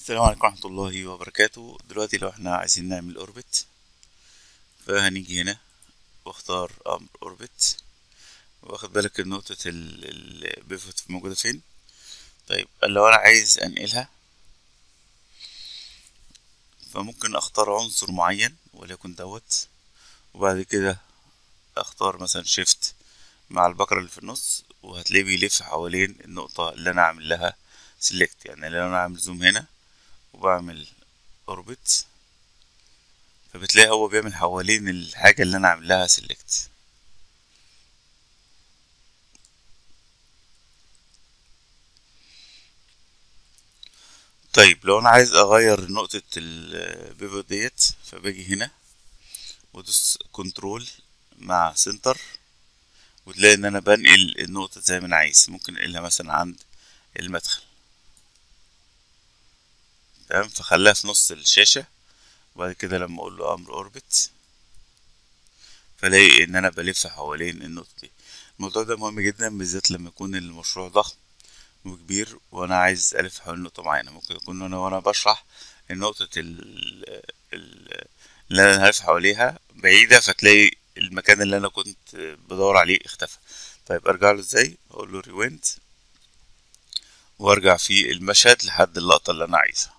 السلام عليكم ورحمة الله وبركاته دلوقتي لو احنا عايزين نعمل اوربت فهنيجي هنا واختار امر اوربت واخد بالك النقطة البيفوت موجودة فين طيب لو انا عايز انقلها فممكن اختار عنصر معين وليكن دوت وبعد كده اختار مثلا شيفت مع البكرة اللي في النص وهتلاقيه بيلف حوالين النقطة اللي انا عامل لها سيلكت يعني لو انا عامل زوم هنا وبعمل اوربت فبتلاقي هو بيعمل حوالين الحاجة اللي انا عامل لها سيلكت طيب لو انا عايز اغير نقطة البيفوت ديت فباجي هنا وادوس كنترول مع سنتر وتلاقي ان انا بنقل النقطة زي ما انا عايز ممكن انقلها مثلا عند المدخل تمام فخليها في نص الشاشة وبعد كده لما اقول له امر اوربت فلاقي ان انا بلف حوالين النقطة دي الموضوع ده مهم جدا بالذات لما يكون المشروع ضخم وكبير وانا عايز الف حوالين نقطة معينة ممكن يكون انا وانا بشرح النقطة ال اللي انا هلف حواليها بعيدة فتلاقي المكان اللي انا كنت بدور عليه اختفى طيب ارجع له ازاي اقول له ريويند وارجع في المشهد لحد اللقطة اللي انا عايزها